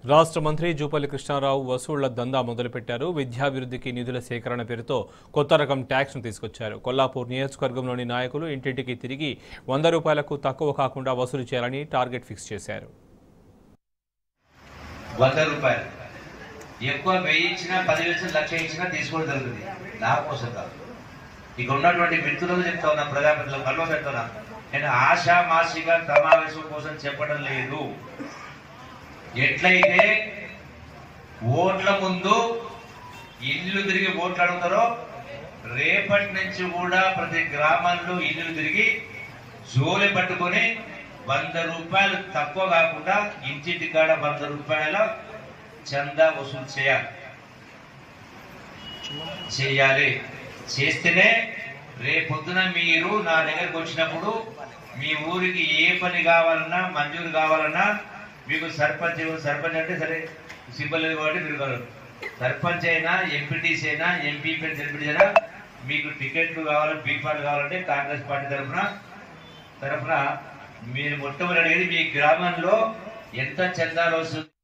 రాష్ట్ర మంత్రి జూపల్లి కృష్ణారావు వసూళ్ల దందా మొదలుపెట్టారు విద్యాభివృద్ధికి నిధుల సేకరణ పేరుతో కొత్త రకం ట్యాక్స్ను తీసుకొచ్చారు కొల్లాపూర్ నియోజకవర్గంలోని నాయకులు ఇంటింటికి తిరిగి వంద రూపాయలకు తక్కువ కాకుండా వసూలు చేయాలని టార్గెట్ ఫిక్స్ చేశారు వంద రూపాయలు ఎక్కువ వెయ్యి ఇచ్చినా పది వేసిన లక్ష ఇచ్చినా తీసుకోవడం జరుగుతుంది నా కోసం కాదు ఇక ఉన్నటువంటి మిత్రులకు చెప్తా ఉన్నా ప్రజాప్రతినిధులకు కల్లో పెడుతున్నా నేను ఆశామాసిగా సమావేశం కోసం చెప్పడం లేదు ఎట్లయితే ఓట్ల ముందు ఇల్లు తిరిగి ఓట్లు అడుగుతారో రేపటి నుంచి కూడా ప్రతి గ్రామంలో ఇల్లు తిరిగి జోలి పట్టుకొని వంద రూపాయలు తక్కువ కాకుండా ఇంటింటి కాడ వంద రూపాయల చందా వసూలు చేయాలి చేయాలి చేస్తేనే రేపొద్దున మీరు నా దగ్గరకు వచ్చినప్పుడు మీ ఊరికి ఏ పని కావాలన్నా మంజూరు కావాలన్నా మీకు సర్పంచ్ సర్పంచ్ అంటే సరే సింబల్ లేదు కాబట్టి మీరు కాదు. సర్పంచ్ అయినా ఎంపీటీసీ అయినా ఎంపీ ఎంపీటీ అయినా మీకు టికెట్లు కావాలని బీఫాలు కావాలంటే కాంగ్రెస్ పార్టీ తరఫున తరఫున మీరు మొట్టమొదటి అడిగేది మీ గ్రామంలో ఎంత చందాలు వస్తుంది